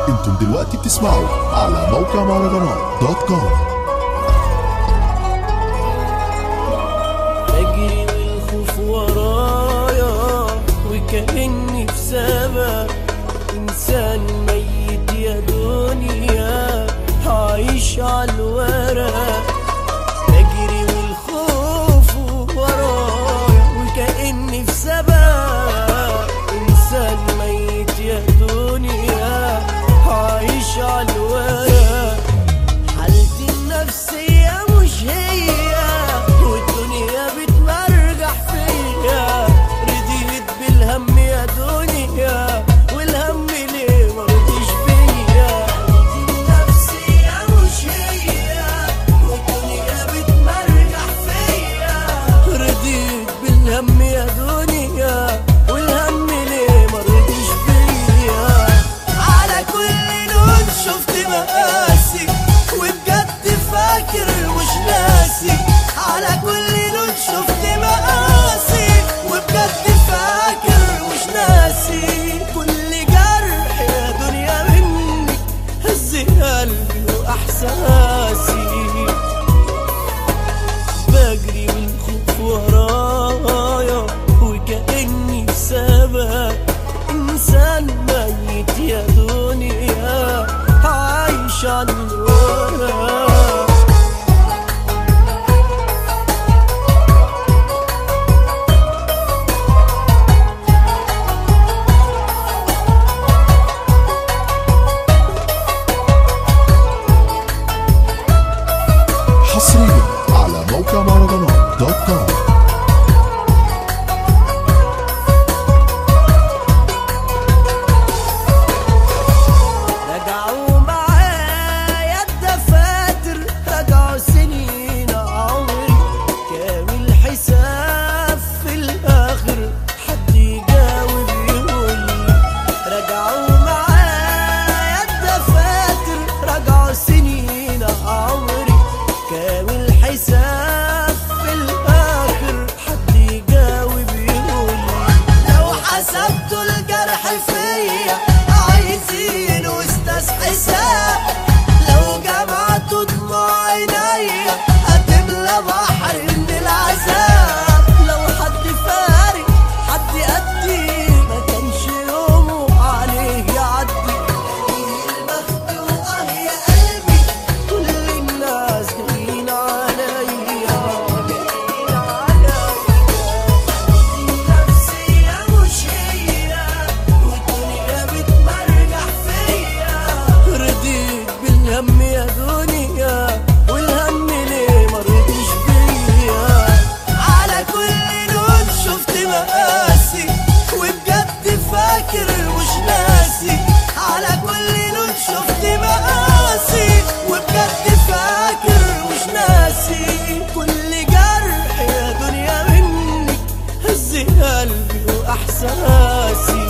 انتم دلوقتي بتسمعوا على موقع مهرجانات دوت كوم بجري والخوف ورايا وكأني في سبق إنسان ميت يا دنيا عايش على الورق بجري والخوف ورايا وكأني في سبق إنسان ميت يا دنيا عايش على الورق حالتي النفسية مش هي والدنيا بتمرجح فيا رديت بالهم يا دنيا والهم ليه مرضيش بيا حالتي النفسية مش هي والدنيا بتمرجح فيا رديت بالهم يا دنيا والهم ليه مرضيش بيا على كل لون شفت مقاسي وبجد فاكر مش ناسي على كل لون شفت مقاسي وبجد فاكر مش ناسي كل جرح يا دنيا منك هز قلبي واحساسي بجري والخوف ورايا وكأني في سبق إنسان ميت يا دنيا عايش على الورق حصريا على موقع مهرجانات دوت كوم رجعوا معايا الدفاتر رجعوا سنين عمري كامل حساب في الاخر حد يجاوب يقول رجعوا معايا الدفاتر رجعوا سنين عمري كامل حساب في الاخر حد يجاوب يقول لو حسبتوا الجرح فيا عايزين استاذ حساب لو جمعتوا دموع عينيا هتملى بحر من العذاب لو حد فارق حد قدي ما كانش يومه عليه يعدي المخدوقة يا قلبي كل الناس جايين عليا جايين عليا نفسية مش هي والدنيا بتمرجح فيا رديت بالهم يا دنيا والهم ليه مرضيش بيا على كل لون شفت مقاسي وبجد فاكر مش ناسي على كل لون شفت مقاسي وبجد فاكر مش ناسي كل جرح يا دنيا منك هز قلبي واحساسي